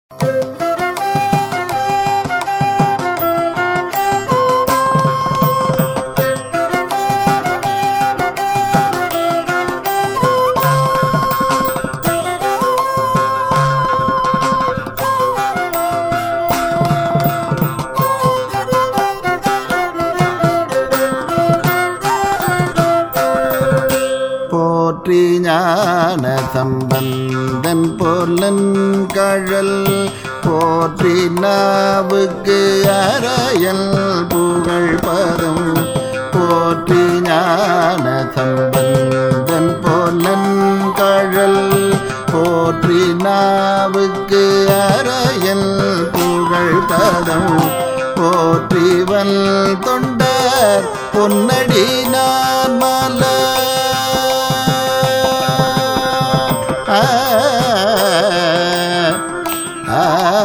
போற்றி ஞான சம்பந்தன் போலன் கழல் போற்றி நாவுக்கு அறையல் புகழ் பதம் போற்றி ஞான சம்பந்தன் போலன் கழல் போற்றி நாவுக்கு அறையல் புகழ் பதம் போற்றிவன் தொண்டர் பொன்னடி நான் மலர் ஆ, ஆ,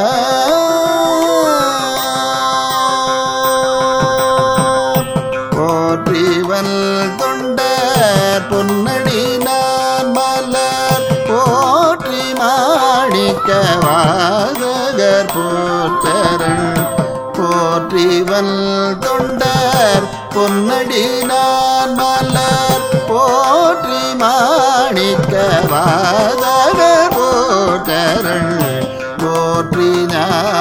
போற்றிவன் தொண்டர் பொன்னடி நான் மலர் போற்றி மாணிக்க வாசகர் போற்றரன் போற்றிவன் தொண்டர் பொன்னடி நான் மலர் போற்றி மாணிக்க வாதகர் போற்றரன் போற்றி ஞான